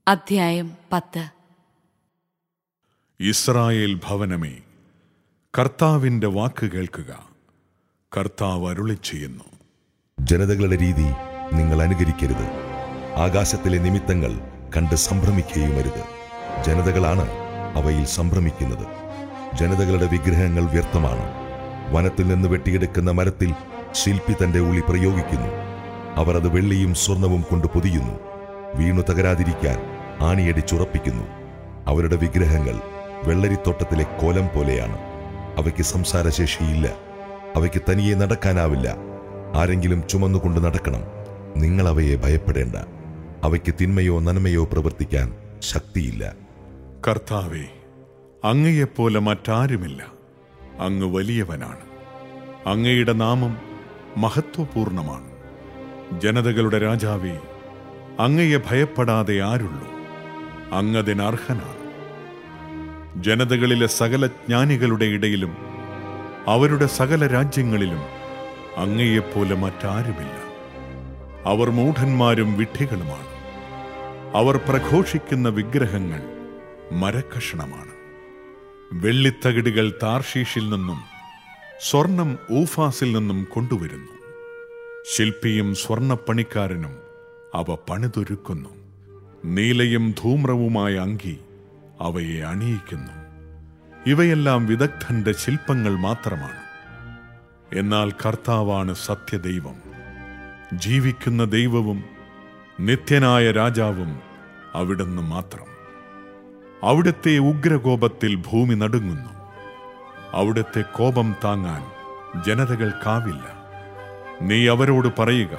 അധ്യായം പത്ത് ഇസ്രായേൽ ഭവനമേ കർത്താവിന്റെ വാക്ക് കേൾക്കുക കർത്താവ് അരുളി ചെയ്യുന്നു ജനതകളുടെ രീതി നിങ്ങൾ അനുകരിക്കരുത് ആകാശത്തിലെ നിമിത്തങ്ങൾ കണ്ട് സംഭ്രമിക്കുകയുമരുത് ജനതകളാണ് അവയിൽ സംഭ്രമിക്കുന്നത് ജനതകളുടെ വിഗ്രഹങ്ങൾ വ്യർത്ഥമാണ് വനത്തിൽ നിന്ന് വെട്ടിയെടുക്കുന്ന മരത്തിൽ ശില്പി തന്റെ ഉളി പ്രയോഗിക്കുന്നു അവർ അത് വെള്ളിയും സ്വർണവും കൊണ്ട് പൊതിയുന്നു വീണു തകരാതിരിക്കാൻ ആണിയടിച്ചുറപ്പിക്കുന്നു അവരുടെ വിഗ്രഹങ്ങൾ വെള്ളരിത്തോട്ടത്തിലെ കോലം പോലെയാണ് അവയ്ക്ക് സംസാരശേഷിയില്ല അവയ്ക്ക് തനിയെ നടക്കാനാവില്ല ആരെങ്കിലും ചുമന്നുകൊണ്ട് നടക്കണം നിങ്ങൾ അവയെ ഭയപ്പെടേണ്ട അവയ്ക്ക് തിന്മയോ നന്മയോ പ്രവർത്തിക്കാൻ ശക്തിയില്ല കർത്താവെ അങ്ങയെപ്പോലെ മറ്റാരുമില്ല അങ്ങ് വലിയവനാണ് അങ്ങയുടെ നാമം മഹത്വപൂർണമാണ് ജനതകളുടെ രാജാവേ അങ്ങയെ ഭയപ്പെടാതെ ആരുള്ളൂ അങ്ങതിനർഹനാണ് ജനതകളിലെ സകല ജ്ഞാനികളുടെ ഇടയിലും അവരുടെ സകല രാജ്യങ്ങളിലും അങ്ങയെപ്പോലെ മറ്റാരുമില്ല അവർ മൂഢന്മാരും വിഡ്ഢികളുമാണ് അവർ പ്രഘോഷിക്കുന്ന വിഗ്രഹങ്ങൾ മരക്കഷണമാണ് വെള്ളിത്തകിടുകൾ താർഷീഷിൽ നിന്നും സ്വർണം ഊഫാസിൽ നിന്നും കൊണ്ടുവരുന്നു ശില്പിയും സ്വർണപ്പണിക്കാരനും അവ പണിതൊരുക്കുന്നു നീലയും ധൂമ്രവുമായ അങ്കി അവയെ അണിയിക്കുന്നു ഇവയെല്ലാം വിദഗ്ധന്റെ ശില്പങ്ങൾ മാത്രമാണ് എന്നാൽ കർത്താവാണ് സത്യദൈവം ജീവിക്കുന്ന ദൈവവും നിത്യനായ രാജാവും അവിടുന്ന് മാത്രം അവിടുത്തെ ഉഗ്രകോപത്തിൽ ഭൂമി നടുങ്ങുന്നു അവിടുത്തെ കോപം താങ്ങാൻ ജനതകൾക്കാവില്ല നീ അവരോട് പറയുക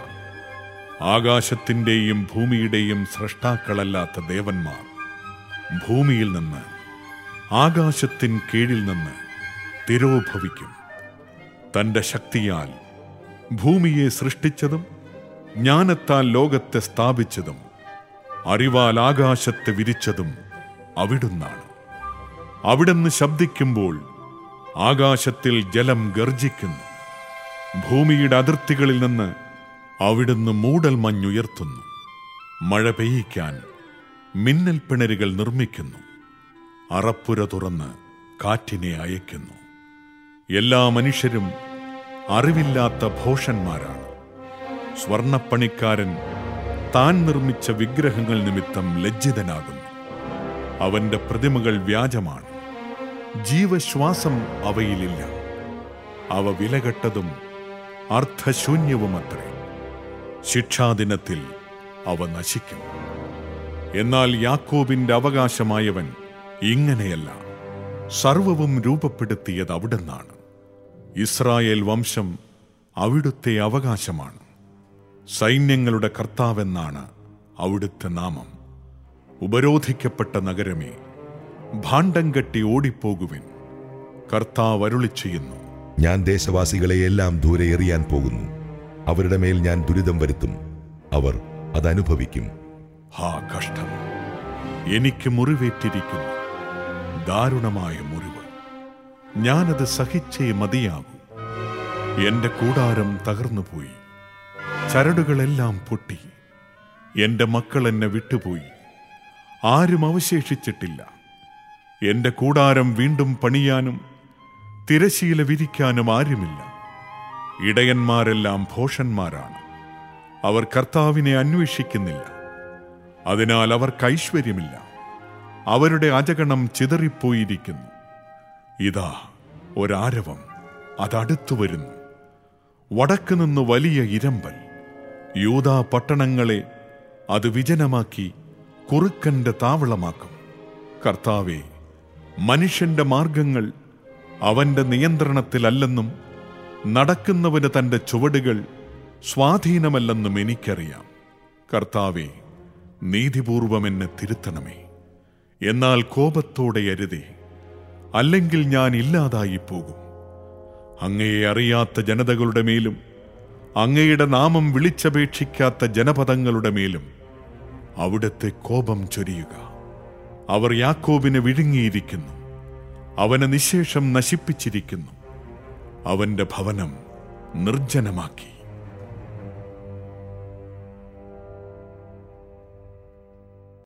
ആകാശത്തിന്റെയും ഭൂമിയുടെയും സൃഷ്ടാക്കളല്ലാത്ത ദേവന്മാർ ഭൂമിയിൽ നിന്ന് ആകാശത്തിൻ കീഴിൽ നിന്ന് തിരോഭവിക്കും തന്റെ ശക്തിയാൽ ഭൂമിയെ സൃഷ്ടിച്ചതും ജ്ഞാനത്താൽ ലോകത്തെ സ്ഥാപിച്ചതും അറിവാൽ ആകാശത്തെ വിരിച്ചതും അവിടുന്നാണ് അവിടുന്ന് ശബ്ദിക്കുമ്പോൾ ആകാശത്തിൽ ജലം ഗർജിക്കുന്നു ഭൂമിയുടെ അതിർത്തികളിൽ നിന്ന് അവിടുന്ന് മൂടൽ മഞ്ഞുയർത്തുന്നു മഴ പെയ്യിക്കാൻ മിന്നൽ പിണരുകൾ നിർമ്മിക്കുന്നു അറപ്പുര തുറന്ന് കാറ്റിനെ അയക്കുന്നു എല്ലാ മനുഷ്യരും അറിവില്ലാത്ത ഭോഷന്മാരാണ് സ്വർണപ്പണിക്കാരൻ താൻ നിർമ്മിച്ച വിഗ്രഹങ്ങൾ നിമിത്തം ലജ്ജിതനാകുന്നു അവന്റെ പ്രതിമകൾ വ്യാജമാണ് ജീവശ്വാസം അവയിലില്ല അവ വിലകെട്ടതും അർത്ഥശൂന്യവുമത്രേ ശിക്ഷാദിനത്തിൽ അവ നശിക്കും എന്നാൽ യാക്കോബിന്റെ അവകാശമായവൻ ഇങ്ങനെയല്ല സർവവും രൂപപ്പെടുത്തിയത് അവിടുന്നാണ് ഇസ്രായേൽ വംശം അവിടുത്തെ അവകാശമാണ് സൈന്യങ്ങളുടെ കർത്താവെന്നാണ് അവിടുത്തെ നാമം ഉപരോധിക്കപ്പെട്ട നഗരമേ ഭാണ്ഡം കെട്ടി ഓടിപ്പോകുവിൻ കർത്താവ് അരുളി ചെയ്യുന്നു ഞാൻ ദേശവാസികളെ എല്ലാം ദൂരെ എറിയാൻ പോകുന്നു അവരുടെ മേൽ ഞാൻ ദുരിതം വരുത്തും അവർ അതനുഭവിക്കും ഹാ കഷ്ടം എനിക്ക് മുറിവേറ്റിരിക്കുന്നു ദാരുണമായ മുറിവ് ഞാനത് സഹിച്ചേ മതിയാകൂ എന്റെ കൂടാരം തകർന്നുപോയി ചരടുകളെല്ലാം പൊട്ടി എന്റെ മക്കൾ എന്നെ വിട്ടുപോയി ആരും അവശേഷിച്ചിട്ടില്ല എന്റെ കൂടാരം വീണ്ടും പണിയാനും തിരശീല വിരിക്കാനും ആരുമില്ല ഇടയന്മാരെല്ലാം ഭോഷന്മാരാണ് അവർ കർത്താവിനെ അന്വേഷിക്കുന്നില്ല അതിനാൽ അവർക്ക് ഐശ്വര്യമില്ല അവരുടെ അജഗണം ചിതറിപ്പോയിരിക്കുന്നു ഇതാ ഒരാരവം അതടുത്തു വരുന്നു വടക്ക് നിന്ന് വലിയ ഇരമ്പൽ യൂതാ പട്ടണങ്ങളെ അത് വിജനമാക്കി കുറുക്കന്റെ താവളമാക്കും കർത്താവെ മനുഷ്യന്റെ മാർഗങ്ങൾ അവന്റെ നിയന്ത്രണത്തിലല്ലെന്നും നടക്കുന്നവന് തന്റെ ചുവടുകൾ സ്വാധീനമല്ലെന്നും എനിക്കറിയാം കർത്താവെ നീതിപൂർവം എന്നെ തിരുത്തണമേ എന്നാൽ കോപത്തോടെ അരുതേ അല്ലെങ്കിൽ ഞാൻ ഇല്ലാതായി പോകും അങ്ങയെ അറിയാത്ത ജനതകളുടെ മേലും അങ്ങയുടെ നാമം വിളിച്ചപേക്ഷിക്കാത്ത ജനപദങ്ങളുടെ മേലും അവിടുത്തെ കോപം ചൊരിയുക അവർ യാക്കോബിനെ വിഴുങ്ങിയിരിക്കുന്നു അവനെ നിശേഷം നശിപ്പിച്ചിരിക്കുന്നു അവന്റെ ഭവനം നിർജ്ജനമാക്കി